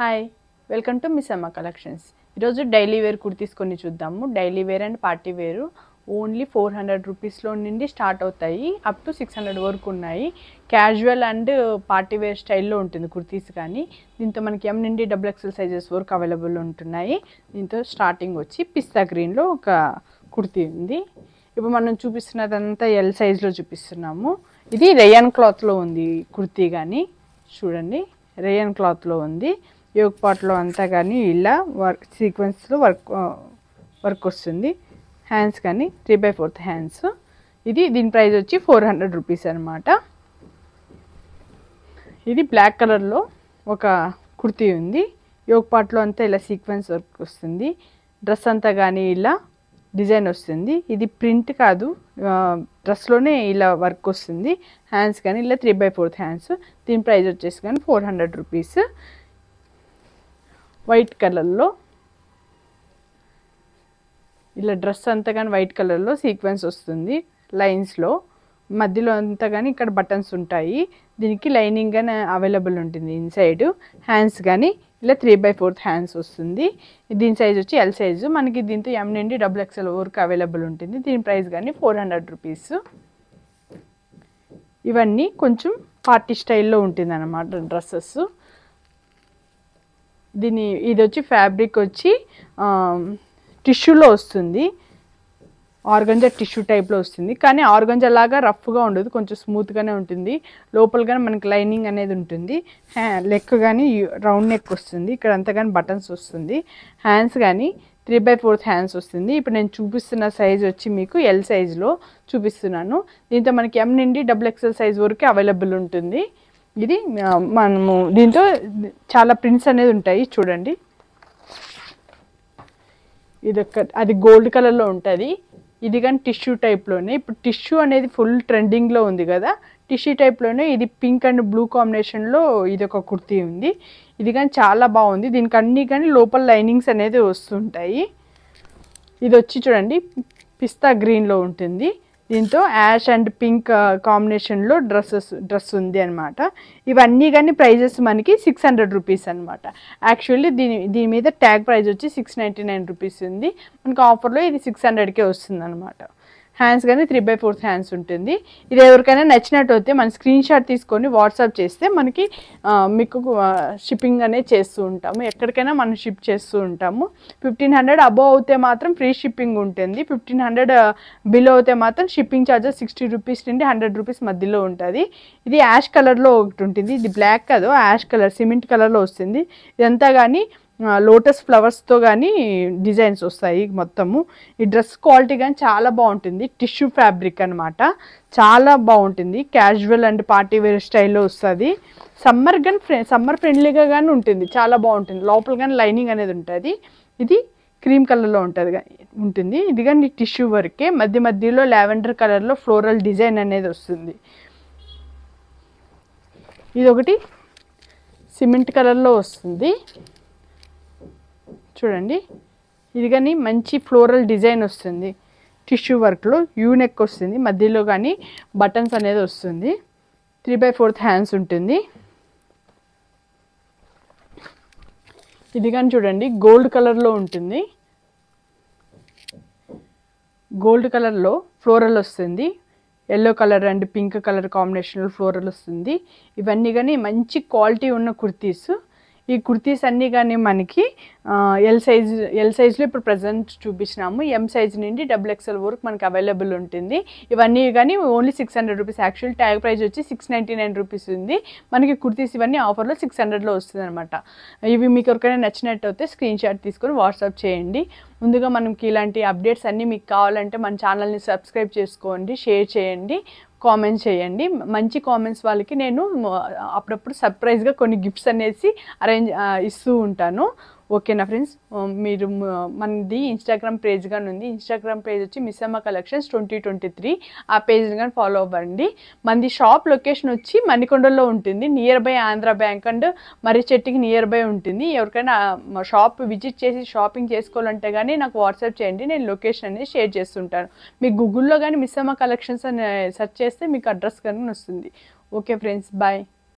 hi welcome to Missamma collections ఈరోజు daily wear kurtis కొన్ని చూద్దాము daily wear and party wear only four hundred రూపీస్లో నుండి స్టార్ట్ అవుతాయి అప్ టు సిక్స్ హండ్రెడ్ వరకు ఉన్నాయి క్యాజువల్ అండ్ పార్టీ వేర్ స్టైల్లో ఉంటుంది కుర్తీస్ కానీ దీంతో మనకి ఎం నుండి డబుల్ ఎక్సెల్ సైజెస్ వరకు అవైలబుల్ ఉంటున్నాయి దీంతో స్టార్టింగ్ వచ్చి పిస్తా గ్రీన్లో ఒక కుర్తీ ఉంది ఇప్పుడు మనం చూపిస్తున్నదంతా ఎల్ సైజ్లో చూపిస్తున్నాము ఇది రేయన్ క్లాత్లో ఉంది కుర్తీ కానీ చూడండి రేయన్ క్లాత్లో ఉంది యోగ్ పాట్లో అంతా కానీ ఇలా వర్క్ సీక్వెన్స్లో వర్క్ వర్క్ వస్తుంది హ్యాండ్స్ కానీ త్రీ బై ఫోర్త్ హ్యాండ్స్ ఇది దీని ప్రైస్ వచ్చి ఫోర్ హండ్రెడ్ రూపీస్ అనమాట ఇది బ్లాక్ కలర్లో ఒక కుర్తీ ఉంది యోగ్ పాట్లో అంతా ఇలా సీక్వెన్స్ వర్క్ వస్తుంది డ్రెస్ అంతా కానీ ఇలా డిజైన్ వస్తుంది ఇది ప్రింట్ కాదు డ్రెస్లోనే ఇలా వర్క్ వస్తుంది హ్యాండ్స్ కానీ ఇలా త్రీ బై ఫోర్త్ హ్యాండ్స్ దీని ప్రైస్ వచ్చేసి కానీ ఫోర్ హండ్రెడ్ రూపీస్ వైట్ కలర్లో ఇలా డ్రెస్ అంతా కానీ వైట్ కలర్లో సీక్వెన్స్ వస్తుంది లైన్స్లో మధ్యలో అంతా కానీ ఇక్కడ బటన్స్ ఉంటాయి దీనికి లైనింగ్ కానీ అవైలబుల్ ఉంటుంది ఇన్సైడ్ హ్యాండ్స్ కానీ ఇలా త్రీ బై ఫోర్త్ హ్యాండ్స్ వస్తుంది దీని సైజ్ వచ్చి ఎల్ సైజు మనకి దీంతో ఎం నుండి డబుల్ ఎక్స్ఎల్ వరకు అవైలబుల్ ఉంటుంది దీని ప్రైస్ కానీ ఫోర్ హండ్రెడ్ రూపీస్ ఇవన్నీ కొంచెం పార్టీ స్టైల్లో ఉంటుంది అనమాట డ్రెస్సెస్ దీని ఇది వచ్చి ఫ్యాబ్రిక్ వచ్చి టిష్యూలో వస్తుంది ఆర్గంజా టిష్యూ టైప్లో వస్తుంది కానీ ఆర్గంజా లాగా రఫ్గా ఉండదు కొంచెం స్మూత్గానే ఉంటుంది లోపల కానీ మనకి లైనింగ్ అనేది ఉంటుంది హ్యా లెక్ కానీ రౌండ్ నెక్ వస్తుంది ఇక్కడ అంతా కానీ బటన్స్ వస్తుంది హ్యాండ్స్ కానీ త్రీ బై ఫోర్త్ హ్యాండ్స్ వస్తుంది ఇప్పుడు నేను చూపిస్తున్న సైజ్ వచ్చి మీకు ఎల్ సైజులో చూపిస్తున్నాను దీంతో మనకి ఎం నుండి డబుల్ ఎక్స్ఎల్ సైజ్ వరకు అవైలబుల్ ఉంటుంది ఇది మనము దీంతో చాలా ప్రింట్స్ అనేది ఉంటాయి చూడండి ఇది ఒక అది గోల్డ్ కలర్లో ఉంటుంది ఇది కానీ టిష్యూ టైప్లోనే ఇప్పుడు టిష్యూ అనేది ఫుల్ ట్రెండింగ్లో ఉంది కదా టిష్యూ టైప్లోనే ఇది పింక్ అండ్ బ్లూ కాంబినేషన్లో ఇది ఒక కుర్తీ ఉంది ఇది కానీ చాలా బాగుంది దీనికి అన్నీ కానీ లోపల లైనింగ్స్ అనేది వస్తుంటాయి ఇది వచ్చి చూడండి పిస్తా గ్రీన్లో ఉంటుంది దీంతో యాష్ అండ్ పింక్ కాంబినేషన్లో డ్రెస్సెస్ డ్రెస్ ఉంది అనమాట ఇవన్నీ కానీ ప్రైజెస్ మనకి సిక్స్ హండ్రెడ్ రూపీస్ అనమాట యాక్చువల్లీ దీని దీని మీద ట్యాగ్ ప్రైస్ వచ్చి సిక్స్ నైంటీ నైన్ రూపీస్ ఉంది మనకి ఆఫర్లో ఇది సిక్స్ హండ్రెడ్కే వస్తుంది అనమాట హ్యాండ్స్ కానీ త్రీ బై ఫోర్త్ హ్యాండ్స్ ఉంటుంది ఇది ఎవరికైనా నచ్చినట్టు అయితే మన స్క్రీన్ షాట్ తీసుకొని వాట్సాప్ చేస్తే మనకి మీకు షిప్పింగ్ అనేది చేస్తూ ఉంటాము ఎక్కడికైనా మనం షిప్ చేస్తూ ఉంటాము ఫిఫ్టీన్ హండ్రెడ్ అబోవ్ అవుతే మాత్రం ఫ్రీ షిప్పింగ్ ఉంటుంది ఫిఫ్టీన్ హండ్రెడ్ బిలో అవుతే మాత్రం షిప్పింగ్ ఛార్జెస్ సిక్స్టీ రూపీస్ నుండి హండ్రెడ్ రూపీస్ మధ్యలో ఉంటుంది ఇది యాష్ కలర్లో ఒకటి ఉంటుంది ఇది బ్లాక్ కాదు యాష్ కలర్ సిమెంట్ కలర్లో వస్తుంది ఇదంతా కానీ లోటస్ ఫ్లవర్స్తో కానీ డిజైన్స్ వస్తాయి మొత్తము ఈ డ్రెస్ క్వాలిటీ కానీ చాలా బాగుంటుంది టిష్యూ ఫ్యాబ్రిక్ అనమాట చాలా బాగుంటుంది క్యాజువల్ అండ్ పార్టీ వేర్ స్టైల్లో వస్తుంది సమ్మర్ కానీ ఫ్రె సమ్మర్ ఫ్రెండ్లీగా కానీ ఉంటుంది చాలా బాగుంటుంది లోపల కానీ లైనింగ్ అనేది ఉంటుంది ఇది క్రీమ్ కలర్లో ఉంటుంది ఉంటుంది ఇది కానీ టిష్యూ వర్కే మధ్య మధ్యలో లావెండర్ కలర్లో ఫ్లోరల్ డిజైన్ అనేది వస్తుంది ఇది ఒకటి సిమెంట్ కలర్లో వస్తుంది చూడండి ఇది కానీ మంచి ఫ్లోరల్ డిజైన్ వస్తుంది టిష్యూ వర్క్లో యూనెక్ వస్తుంది మధ్యలో కానీ బటన్స్ అనేది వస్తుంది త్రీ బై ఫోర్త్ హ్యాండ్స్ ఉంటుంది ఇది కానీ చూడండి గోల్డ్ కలర్లో ఉంటుంది గోల్డ్ కలర్లో ఫ్లోరల్ వస్తుంది yellow colour and pink colour కాంబినేషన్లో ఫ్లోరల్ వస్తుంది ఇవన్నీ కానీ మంచి క్వాలిటీ ఉన్న కుర్తీస్ ఈ కుర్తీస్ అన్నీ కానీ మనకి ఎల్ సైజ్ ఎల్ సైజ్లో ఇప్పుడు ప్రజెంట్ చూపించినాము ఎం సైజ్ నుండి డబుల్ ఎక్స్ఎల్ వరకు మనకి అవైలబుల్ ఉంటుంది ఇవన్నీ కానీ only six hundred rupees actual tag price వచ్చి సిక్స్ నైంటీ నైన్ రూపీస్ ఉంది మనకి కుర్తీస్ ఇవన్నీ ఆఫర్లో సిక్స్ హండ్రెడ్లో వస్తుంది అనమాట ఇవి మీకు ఎవరికైనా నచ్చినట్టు అయితే స్క్రీన్ షాట్ తీసుకొని వాట్సాప్ చేయండి ముందుగా మనకి ఇలాంటి అప్డేట్స్ అన్నీ మీకు కావాలంటే మన ఛానల్ని సబ్స్క్రైబ్ చేసుకోండి షేర్ చేయండి కామెంట్స్ చేయండి మంచి కామెంట్స్ వాళ్ళకి నేను అప్పుడప్పుడు సర్ప్రైజ్గా కొన్ని గిఫ్ట్స్ అనేసి అరేంజ్ ఇస్తూ ఉంటాను ఓకేనా ఫ్రెండ్స్ మీరు మనది ఇన్స్టాగ్రామ్ పేజ్ కానీ ఉంది ఇన్స్టాగ్రామ్ పేజ్ వచ్చి Missamma collections twenty twenty three ఆ పేజ్ కానీ ఫాలో అవ్వండి మనది షాప్ లొకేషన్ వచ్చి మణికొండలో ఉంటుంది near by Andhra bank and మరి చెట్టుకి నియర్ బై ఉంటుంది ఎవరికైనా షాప్ విజిట్ చేసి షాపింగ్ చేసుకోవాలంటే కానీ నాకు వాట్సాప్ చేయండి నేను లొకేషన్ అనేది షేర్ చేస్తుంటాను మీకు గూగుల్లో కానీ మిస్సమ్మ కలెక్షన్స్ అని సెర్చ్ చేస్తే మీకు అడ్రస్ కానీ వస్తుంది ఓకే ఫ్రెండ్స్ బాయ్